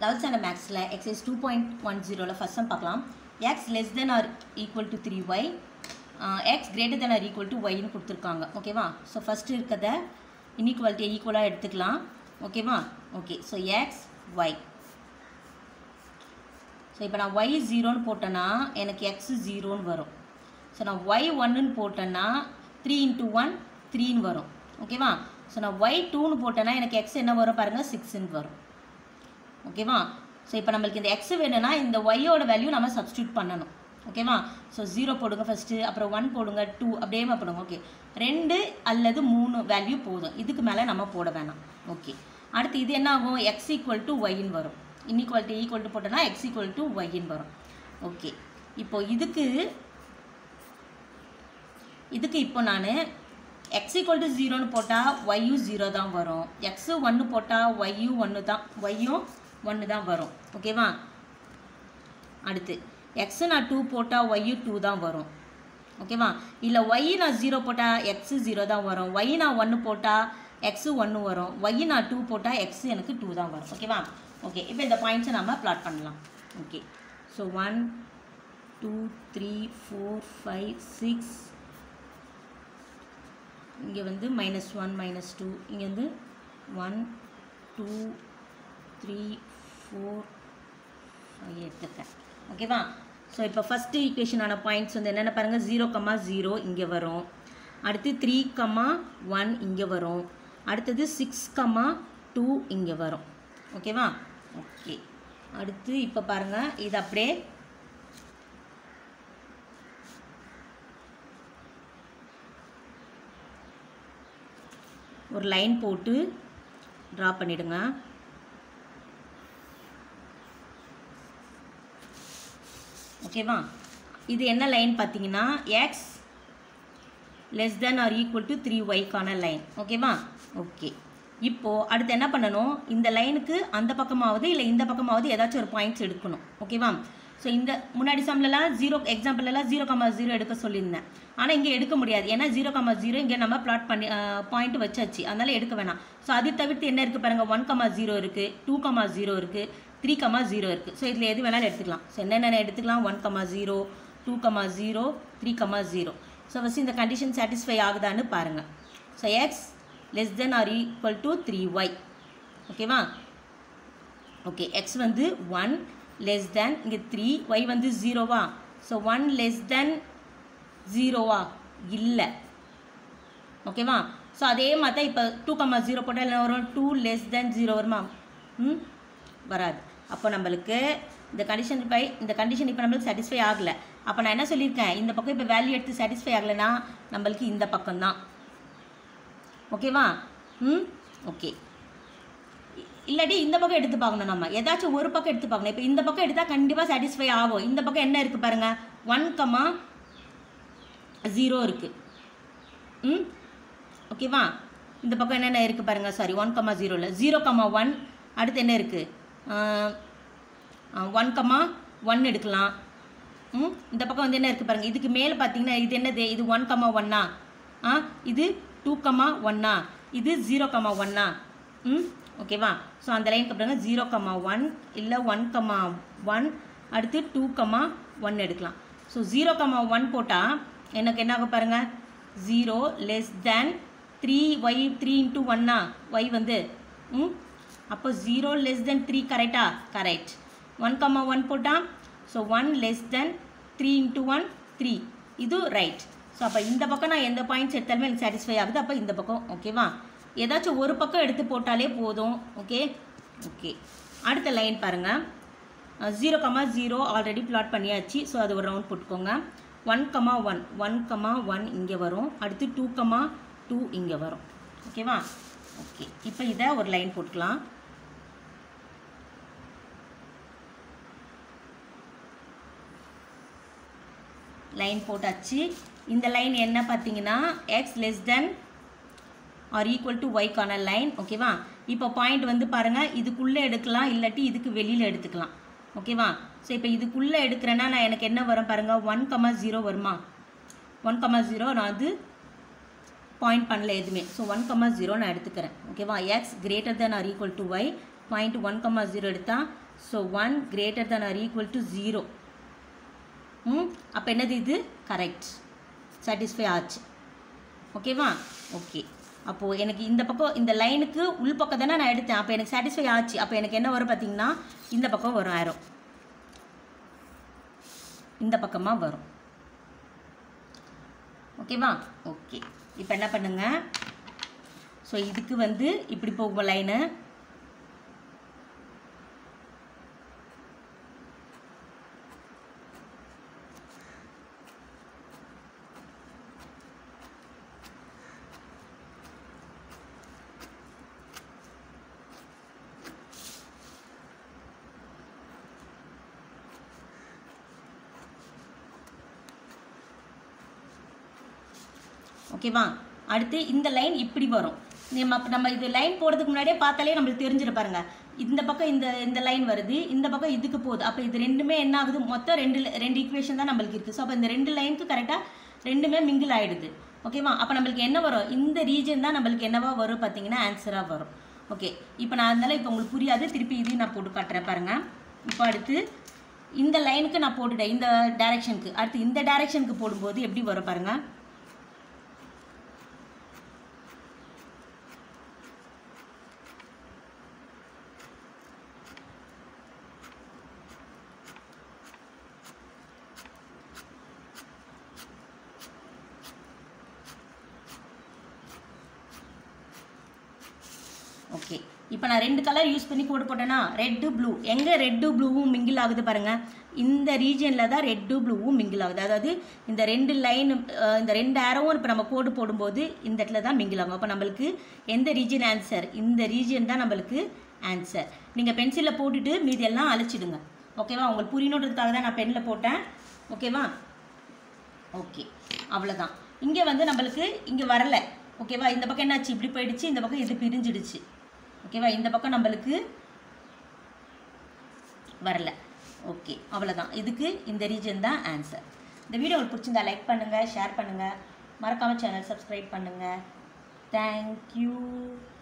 eleventh standard மேக்ஸில் exercise two point one ஜீரோவில் first sum பார்க்கலாம் x less than or equal to three y x greater than or equal to ஒய்னு கொடுத்துருக்காங்க ஓகேவா so first இருக்கிறத இன்இக்வாலிட்டியை ஈக்குவலாக எடுத்துக்கலாம் ஓகேவா okay so x y so இப்போ நான் ஒய் ஜீரோன்னு போட்டேன்னா எனக்கு எக்ஸ் ஜீரோன்னு வரும் ஸோ நான் ஒய் ஒன்னுன்னு போட்டேன்னா த்ரீ இன்ட்டு ஒன் த்ரீன்னு வரும் ஓகேவா ஸோ நான் ஒய் டூன்னு போட்டேன்னா எனக்கு எக்ஸ் என்ன வரும் பாருங்கள் சிக்ஸ்ன்னு வரும் ஓகேவா ஸோ இப்போ நம்மளுக்கு இந்த எக்ஸ் வேணும்னா இந்த ஒய்யோட வேல்யூ நம்ம சப்ஸ்டியூட் பண்ணணும் ஓகேவா ஸோ ஜீரோ போடுங்க ஃபஸ்ட்டு அப்புறம் ஒன் போடுங்க டூ அப்படியே போடுங்க ஓகே ரெண்டு அல்லது மூணு வேல்யூ போதும் இதுக்கு மேலே நம்ம போட வேணாம் ஓகே அடுத்து இது என்ன ஆகும் எக்ஸ் ஈக்குவல் டு ஒய்ன்னு வரும் இன்இக்வாலிட்டி ஈக்குவல் டு போட்டோன்னா எக்ஸ் ஈக்குவல் டு ஒய்ன்னு வரும் ஓகே இப்போ இதுக்கு இதுக்கு இப்போ நான் எக்ஸ் ஈக்குவல் டு ஜீரோன்னு போட்டால் ஒய்யும் ஜீரோ தான் வரும் எக்ஸு ஒன்று போட்டால் ஒய்யும் ஒன்று தான் ஒய்யும் ஒன்று தான் வரும் ஓகேவா அடுத்து எக்ஸு நான் டூ போட்டால் ஒய்யும் டூ தான் வரும் ஓகேவா இல்லை ஒய் நான் ஜீரோ போட்டால் எக்ஸு ஜீரோ தான் வரும் ஒய் நான் ஒன்று போட்டால் எக்ஸு ஒன்று வரும் ஒய் நான் டூ போட்டால் எக்ஸ் எனக்கு டூ தான் வரும் ஓகேவா ஓகே இப்போ இந்த பாயிண்ட்ஸை நம்ம ப்ளாட் பண்ணலாம் okay so one two three four five six இங்கே வந்து மைனஸ் ஒன் மைனஸ் டூ இங்கே வந்து one two three four five எடுத்துருக்கேன் ஓகேவா ஸோ இப்போ ஃபஸ்ட்டு ஈக்குவேஷனான பாயிண்ட்ஸ் வந்து என்னென்ன பாருங்கள் ஜீரோ கம்மா ஜீரோ இங்கே வரும் அடுத்து த்ரீ கம்மா ஒன் இங்கே வரும் அடுத்தது சிக்ஸ் கம்மா டூ இங்கே வரும் ஓகேவா ஓகே அடுத்து இப்போ பாருங்கள் இது அப்படியே ஒரு லைன் போட்டு ட்ரா பண்ணிடுங்க ஓகேவா இது என்ன லைன் பார்த்தீங்கன்னா x less than or equal to three ஒய்க்கான லைன் ஓகேவா ஓகே இப்போது அடுத்து என்ன பண்ணணும் இந்த லைனுக்கு அந்த பக்கமாவது இல்லை இந்த பக்கமாவது ஏதாச்சும் ஒரு பாயிண்ட்ஸ் எடுக்கணும் ஓகேவா ஸோ இந்த முன்னாடி சம்லலாம் ஜீரோ எக்ஸாம்பிளெல்லாம் ஜீரோ கமா ஜீரோ எடுக்க சொல்லியிருந்தேன் ஆனால் இங்கே எடுக்க முடியாது ஏன்னா ஜீரோ கமா ஜீரோ இங்கே நம்ம பிளாட் பண்ணி பாயிண்ட் வச்சாச்சு அதனால் எடுக்க வேணாம் ஸோ அது தவிர்த்து என்ன இருக்குது பாருங்கள் ஒன் கமா ஜீரோ இருக்குது டூ கமா ஜீரோ இருக்குது த்ரீ கமா ஜீரோ இருக்குது ஸோ இதில் எது வேணாலும் எடுத்துக்கலாம் ஸோ என்னென்ன எடுத்துக்கலாம் one comma zero two comma zero three comma zero so first இந்த கண்டிஷன் சாட்டிஸ்ஃபை ஆகுதான்னு பாருங்கள் so x less than or equal to three y ஓகேவா ஓகே எக்ஸ் வந்து ஒன் லெஸ் தென் இங்கே த்ரீ ஒய் வந்து ஜீரோவா ஸோ ஒன் லெஸ் தென் ஜீரோவா இல்லை ஓகேவா ஸோ அதே மாதிரி தான் இப்போ டூ கம்மா ஜீரோ போட்டால் என்ன வரும் டூ லெஸ் தென் ஜீரோ வருமா ம் வராது அப்போ நம்மளுக்கு இந்த கண்டிஷன் பை இந்த கண்டிஷன் இப்போ நம்மளுக்கு சாட்டிஸ்ஃபை ஆகலை அப்போ நான் என்ன சொல்லியிருக்கேன் இந்த பக்கம் இப்போ வேல்யூ எடுத்து சாட்டிஸ்ஃபை ஆகலைன்னா நம்மளுக்கு இந்த பக்கம் தான் ஓகேவா ம் ஓகே இல்லாட்டி இந்த பக்கம் எடுத்து பார்க்கணும் நம்ம ஏதாச்சும் ஒரு பக்கம் எடுத்து பார்க்கணும் இப்போ இந்த பக்கம் எடுத்தால் கண்டிப்பாக சாட்டிஸ்ஃபை ஆகும் இந்த பக்கம் என்ன இருக்குது பாருங்கள் ஒன் கமா ஜீரோ இருக்குது ம் ஓகேவா இந்த பக்கம் என்னென்ன இருக்குது பாருங்கள் சாரி ஒன் கமா ஜீரோவில் ஜீரோ கமா ஒன் அடுத்து என்ன இருக்குது ஒன் கமா ஒன் எடுக்கலாம் ம் இந்த பக்கம் வந்து என்ன இருக்குது பாருங்கள் இதுக்கு மேலே பார்த்தீங்கன்னா இது என்னது இது ஒன் கமா ஒன்னா ஆ இது டூ கமா ஒன்னா இது ஜீரோ கமா ஒன்னா ம் ஓகேவா ஸோ அந்த லைனுக்கு அப்புறங்க ஜீரோ கமா ஒன் இல்லை ஒன் கமா ஒன் அடுத்து டூ கமா ஒன் எடுக்கலாம் ஸோ ஜீரோ கமா ஒன் போட்டால் எனக்கு என்ன ஆகும் பாருங்கள் zero less than three y three into ஒன்னா ஒய் வந்து ம் அப்போ ஜீரோ லெஸ் தென் த்ரீ கரெக்டா கரெக்ட் ஒன் கம்மா ஒன் போட்டால் so one less than three into one three இது ரைட் ஸோ அப்போ இந்த பக்கம் நான் எந்த பாயிண்ட்ஸ் எடுத்தாலுமே எனக்கு சாட்டிஸ்ஃபை ஆகுது அப்போ இந்த பக்கம் ஓகேவா ஏதாச்சும் ஒரு பக்கம் எடுத்து போட்டாலே போதும் ஓகே ஓகே அடுத்த லைன் பாருங்கள் zero comma zero already plot பண்ணியாச்சு ஸோ அது ஒரு ரவுண்ட் போட்டுக்கோங்க one comma one one comma one இங்கே வரும் அடுத்து டூ கமா டூ இங்கே வரும் ஓகேவா ஓகே இப்போ இதை ஒரு லைன் போட்டுக்கலாம் லைன் போட்டாச்சு இந்த லைன் என்ன பார்த்தீங்கன்னா x less than or equal to ஒய்க்கான லைன் ஓகேவா இப்போ பாயிண்ட் வந்து பாருங்கள் இதுக்குள்ளே எடுக்கலாம் இல்லாட்டி இதுக்கு வெளியில் எடுத்துக்கலாம் ஓகேவா ஸோ இப்போ இதுக்குள்ளே எடுக்கிறேன்னா நான் எனக்கு என்ன வரும் பாருங்கள் ஒன் கமா ஜீரோ வருமா ஒன் கமா ஜீரோ நான் அது பாயிண்ட் பண்ணல எதுவுமே ஸோ ஒன் கமா ஜீரோ நான் எடுத்துக்கிறேன் ஓகேவா x greater than or equal to y point one comma zero எடுத்தால் so one greater than or equal to zero ம் அப்போ என்னது இது கரெக்ட் சாட்டிஸ்ஃபை ஆச்சு ஓகேவா ஓகே அப்போது எனக்கு இந்த பக்கம் இந்த லைனுக்கு உள் பக்கம் தானே நான் எடுத்தேன் அப்போ எனக்கு சாட்டிஸ்ஃபை ஆச்சு அப்போ எனக்கு என்ன வரும் பார்த்தீங்கன்னா இந்த பக்கம் வரும் ஆரோ இந்த பக்கமாக வரும் ஓகேவா ஓகே இப்போ என்ன பண்ணுங்க ஸோ இதுக்கு வந்து இப்படி போகும் லைனு ஓகேவா அடுத்து இந்த லைன் இப்படி வரும் நம்ம அப்ப நம்ம இது லைன் போடுறதுக்கு முன்னாடியே பார்த்தாலே நம்மளுக்கு தெரிஞ்சிரு பாருங்க இந்த பக்கம் இந்த இந்த லைன் வருது இந்த பக்கம் இதுக்கு போகுது அப்போ இது ரெண்டுமே என்ன ஆகுது மொத்தம் ரெண்டு ரெண்டு ஈக்குவேஷன் தான் நம்மளுக்கு இருக்குது ஸோ அப்போ இந்த ரெண்டு லைனுக்கு கரெக்டாக ரெண்டுமே மிங்கிள் ஆகிடுது ஓகேவா அப்போ நம்மளுக்கு என்ன வரும் இந்த ரீஜன் தான் நம்மளுக்கு என்னவா வரும் பார்த்தீங்கன்னா ஆன்சராக வரும் ஓகே இப்போ நான் அதனால இப்போ உங்களுக்கு புரியாது திருப்பி இதையும் நான் போட்டு காட்டுறேன் பாருங்கள் இப்போ அடுத்து இந்த லைனுக்கு நான் போட்டுட்டேன் இந்த டைரெக்ஷனுக்கு அடுத்து இந்த டைரெக்ஷனுக்கு போடும்போது எப்படி வரும் பாருங்கள் ஓகே இப்போ நான் ரெண்டு கலர் யூஸ் பண்ணி கோடு போட்டேன்னா ரெட்டு ப்ளூ எங்கே ரெட்டு ப்ளூவும் மிங்கிள் ஆகுது பாருங்கள் இந்த ரீஜனில் தான் ரெட்டு ப்ளூவும் மிங்கிள் ஆகுது அதாவது இந்த ரெண்டு லைன் இந்த ரெண்டு ஆரோவும் இப்போ நம்ம கோடு போடும்போது இந்த இடத்துல தான் மிங்கிள் ஆகும் அப்போ நம்மளுக்கு எந்த ரீஜன் ஆன்சர் இந்த ரீஜன் தான் நம்மளுக்கு ஆன்சர் நீங்கள் பென்சிலில் போட்டுட்டு மீதி எல்லாம் அழிச்சிடுங்க ஓகேவா உங்களுக்கு புரியணுன்றதுக்காக தான் நான் பெனில் போட்டேன் ஓகேவா ஓகே அவ்வளோதான் இங்கே வந்து நம்மளுக்கு இங்கே வரல ஓகேவா இந்த பக்கம் என்னாச்சு இப்படி போயிடுச்சு இந்த பக்கம் இது பிரிஞ்சிடுச்சு ஓகேவா இந்த பக்கம் நம்மளுக்கு வரல ஓகே அவ்வளோதான் இதுக்கு இந்த ரீஜன் தான் ஆன்சர் இந்த வீடியோ உங்களுக்கு பிடிச்சிருந்தா லைக் பண்ணுங்கள் ஷேர் பண்ணுங்கள் மறக்காமல் சேனல் சப்ஸ்கிரைப் பண்ணுங்கள் தேங்க்யூ